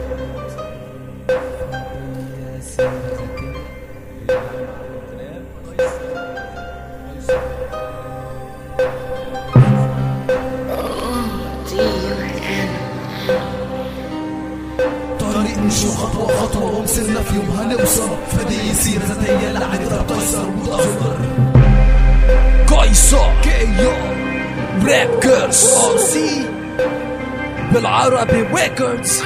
طريق نمشي خطوة خطوة ومسيرنا في يوم هنوصل فدي سيرة ذاتية لعنة قيصر وتظهر قيصر كيو راب كيرس ار سي بالعربي ريكوردز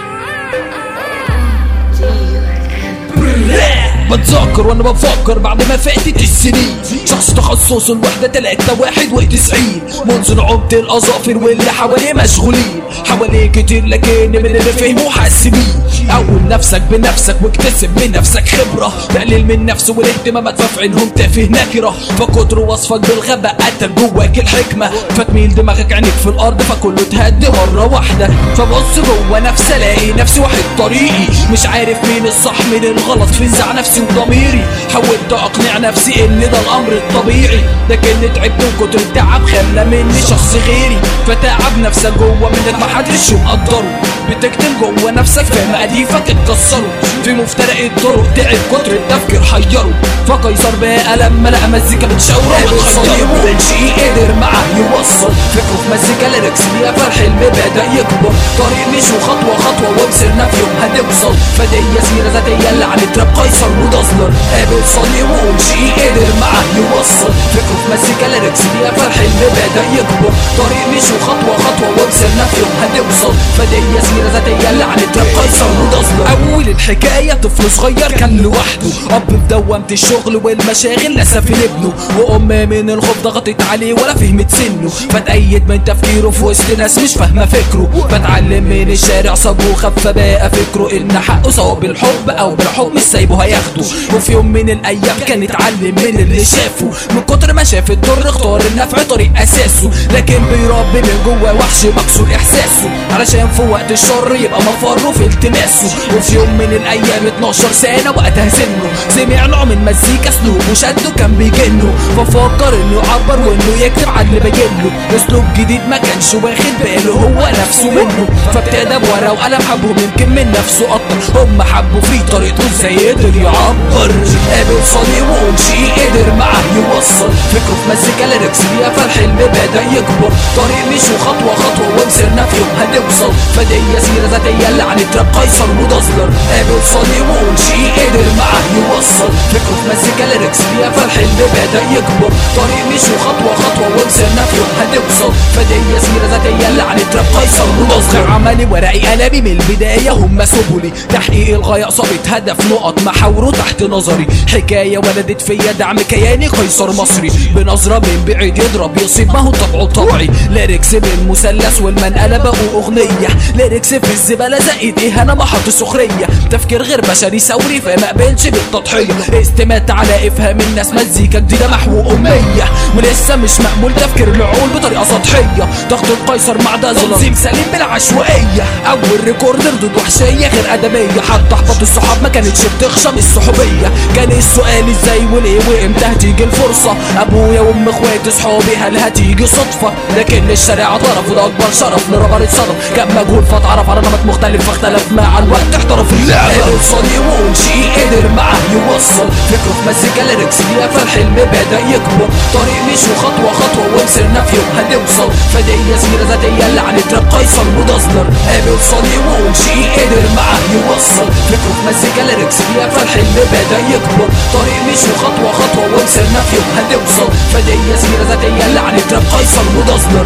بتذكر وانا بفكر بعد ما فاتت السنين شخص تخصص الوحدة تلاتة واحد وتسعين منذ نعومة الأظافر واللي حواليه مشغولين حواليه كتير لكن من اللي فهموا حاسبين أول نفسك بنفسك واكتسب من نفسك خبرة تقلل من نفسه والاهتمامات ففي عينهم تافه نكرة فكتر وصفك بالغباء قتل جواك الحكمة فتميل دماغك عينيك في الأرض فكله اتهد مرة واحدة فبص جوا نفسي الاقي نفسي واحد طريقي مش عارف مين الصح من الغلط في نزاع نفسي وضميري حاولت اقنع نفسي ان ده الامر الطبيعي لكن تعبت من كتر التعب خلى مني شخص غيري فتعب نفسك جوا منك محدش مقدره بتكتم جوا نفسك في مقاديفك اتكسروا في مفترق الطرق تعب كتر التفكير حيره فقيصر بقى لما لقى مزيكا بتشاوره بتخيره شيء قدر معاه يوصل فكره في مزيكا ليركس ليا فالحلم بدا يكبر طريق مشوا خطوه خطوه وبصرنا في يوم هنوصل فدية سيرة ذاتية اللي عن تراب قيصر ودازلر قابل صلي وقول شيء قدر معاه يوصل فكره في مزيكا ليركس ليا فالحلم بدا يكبر طريق مشوا خطوه خطوه وبصرنا في يوم هنوصل فدية سيرة ذاتية اللي عن تراب قيصر ودازلر اول الحكايه طفل صغير كان لوحده اب في دوامة الشغل والمشاغل نسف ابنه وام من الخوف ضغطت عليه ولا فهمت سنه فتأيد من تفكيره في وسط ناس مش فاهمه فكره فتعلم من الشارع صاب وخف بقى فكره ان حقه سواء بالحب او بالحب مش سايبه هياخده وفي يوم من الايام كان اتعلم من اللي شافه من كتر ما شاف الضر اختار النفع طريق اساسه لكن بيربي من جوه وحش مكسور احساسه علشان في وقت الشر يبقى مفره في التماسه وفي يوم من الايام 12 سنه وقتها سنه سمع نوع من مزيكا اسلوب وشده كان بيجنه ففكر انه يعبر وانه يكتب على اللي باينله اسلوب جديد ما كانش واخد باله هو نفسه منه فابتدى بورقه وقلم حبهم يمكن من نفسه اكتر هم حبوا فيه طريقته ازاي يقدر يعبر قابل صديق وقول شيء قدر معاه يوصل فكره في مزيكا ليركس ليها فالحلم بدا يكبر طريق مشوا خطوه خطوه ومسرنا في يوم هنوصل فدية سيرة ذاتية اللي عن تراب قيصر ودازلر قابل صديق وقول شيء قدر معاه يوصل فكره في مزيكا ليركس ليها فالحلم بدا يكبر طريق مشوا خطوه خطوه ومسرنا في يوم هنوصل فدية سيرة ذاتية اللي عن تراب قيصر ودازلر عملي ورقي قلمي من البداية هم سبلي تحقيق الغاية صابت هدف نقط محاوره تحت نظري حكاية ولدت فيا دعم كياني قيصر مصري بنظرة من بعيد يضرب يصيب ما هو طبعه طبعي ليركس بالمثلث والمنقلة بقوا أغنية ليركس في الزبالة زائد إيه أنا محط سخرية تفكير غير بشري ثوري فما قبلش بالتضحية استمات على إفهام الناس مزيكا جديدة محو أمية ولسه مش مقبول تفكير العقول بطريقة سطحية ضغط القيصر مع ده تنظيم سليم بالعشوائية أول ريكوردر ضد وحشية غير أدبية حتى أحبط الصحاب ما كانتش بتخشى من الصحوبية كان السؤال ازاي وليه وامتى هتيجي الفرصة أبويا وأم إخواتي صحابي هل هتيجي صدفة لكن الشارع اعترف وده أكبر شرف لرابر اتصرف كان مجهول فتعرف على نمط مختلف فاختلف مع الوقت احترف اللعبة قابل صديق وقول شيء قدر معاه يوصل فكره في مزيكا ليركس ليها فالحلم بدا يكبر طريق مشوا خطوة خطوة ومسرنا في يوم هنوصل فدية سيرة ذاتية اللي عن تراب قيصر ودازلر قابل صديق وقول شيء قدر معاه يوصل فكره في مزيكا ليركس ليها فالحلم بدا يكبر طريق مشوا خطوة خطوة ومسرنا في يوم هنوصل فدية سيرة ذاتية اللي عن تراب قيصر ودازلر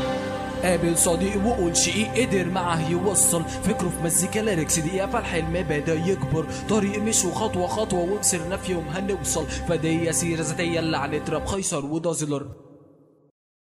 قابل صديق وقول شيء قدر معاه يوصل فكره في مزيكا ليركس دقيقة فالحلم بدا يكبر طريق مشوا خطوة خطوة ومسرنا في يوم هنوصل فدي سيرة ذاتية اللي عن تراب قيصر ودازلر